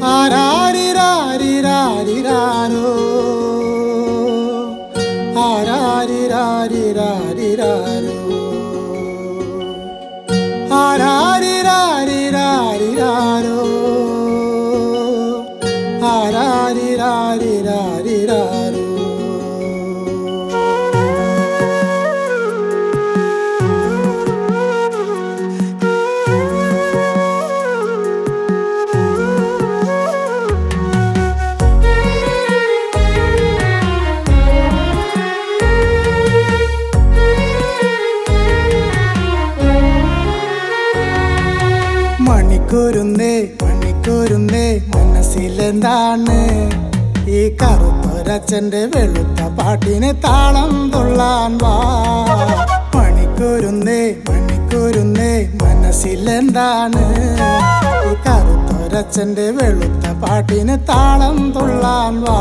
ആരാരിരാരിരാരിരാരോ ആരാരിരാരിരാരിരാരോ ആരാരിരാരിരാരിരാരോ ആരാരിരാരിരാരിരാരോ മണിക്കൂരുന്നേ മണിക്കൂരുന്നേ മനസ്സിലെന്താണ് ഈ കറുത്തൊരച്ഛന്റെ വെളുത്ത പാട്ടിന് താളം തുള്ളാൻ വാ മണിക്കൂരുന്നേ മണിക്കൂരുന്നേ മനസ്സിലെന്താണ് ഈ കറുത്തൊരച്ഛന്റെ വെളുത്ത പാട്ടിന് താളം തുള്ളാൻ വാ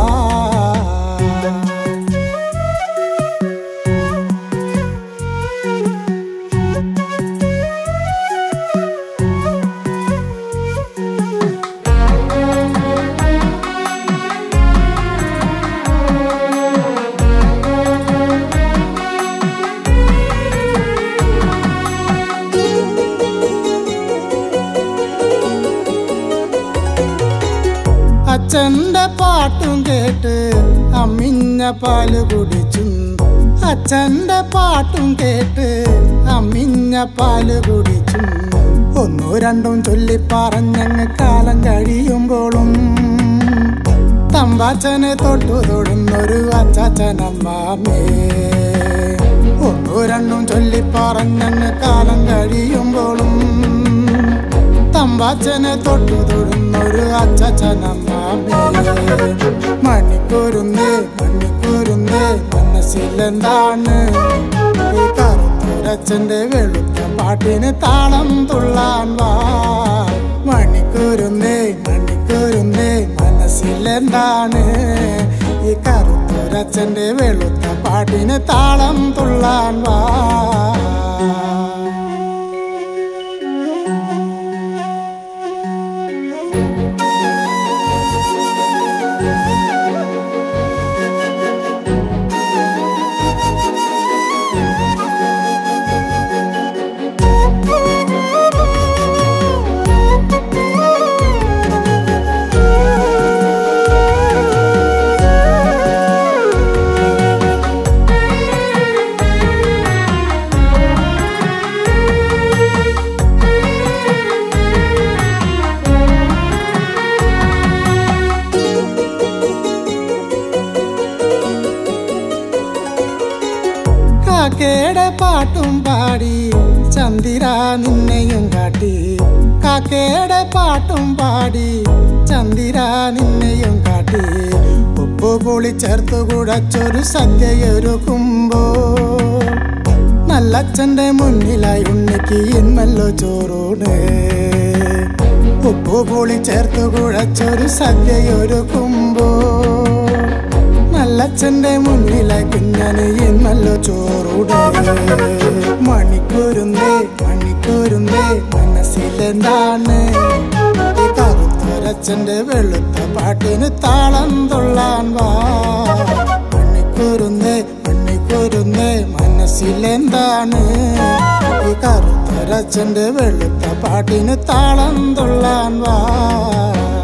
അച്ഛന്റെ പാട്ടും കേട്ട് അമ്മിഞ്ഞ പാല് കുടിച്ചും അച്ഛന്റെ പാട്ടും കേട്ട് അമ്മിഞ്ഞ പാല് കുടിച്ചും ഒന്നു രണ്ടും ചൊല്ലി പറഞ്ഞങ്ങ് കാലം കഴിയുമ്പോഴും തമ്പാച്ചനെ തൊട്ടു തൊടുന്നൊരു അച്ചാച്ചനമ്മാമേ ഒന്നു രണ്ടും ചൊല്ലി പറഞ്ഞങ്ങ് കാലം കഴിയുമ്പോഴും തമ്പാച്ചനെ തൊട്ടു തൊടുന്നൊരു അച്ചാച്ചനമ്മാമേ മണിക്കൂരുന്നേ മണിക്കൂരുന്നേ മനസ്സിലെന്താണ് ഈ കറുത്തൊരച്ഛന്റെ വെളുത്ത പാട്ടിന് താളം തുള്ളാൻ വാ മണിക്കൂരുന്നേ മണിക്കൂരുന്നേ മനസ്സിലെന്താണ് ഈ കറുത്തൊരച്ഛന്റെ വെളുത്ത പാട്ടിന് താളം തുള്ളാൻ വാ കാക്കയുടെ പാട്ടും പാടി ചന്ദിര നിന്നെയും കാട്ടി കാക്കയുടെ പാട്ടും പാടി ചന്ദിര നിന്നെയും കാട്ടി ഉപ്പ് പുളി ചേർത്ത് കുടച്ചൊരു സദ്യയൊരുക്കുമ്പോ നല്ലച്ഛന്റെ മുന്നിലായി ഉണ്ണിക്ക് ഇന്നല്ലോ ചോറൂണ് ഉപ്പ് പുളി ചേർത്ത് കുഴച്ചൊരു സദ്യയൊരുക്കുമ്പോ നല്ലച്ഛന്റെ മുന്നിലെ കുഞ്ഞന് ഇന്നല്ലോ ചോറൂടെ മണിക്കൂരുന്നേ മണിക്കൂരുന്നേ മനസ്സിലെന്താണ് ഈ കറുത്തൊരച്ഛന്റെ വെളുത്ത പാട്ടിന് താളം തുള്ളാൻ വാ മണിക്കൂരുന്നേ മണിക്കൂരുന്നേ മനസ്സിലെന്താണ് ഈ കറുത്തൊരച്ഛന്റെ വെളുത്ത പാട്ടിന് താളം തുള്ളാൻ വാ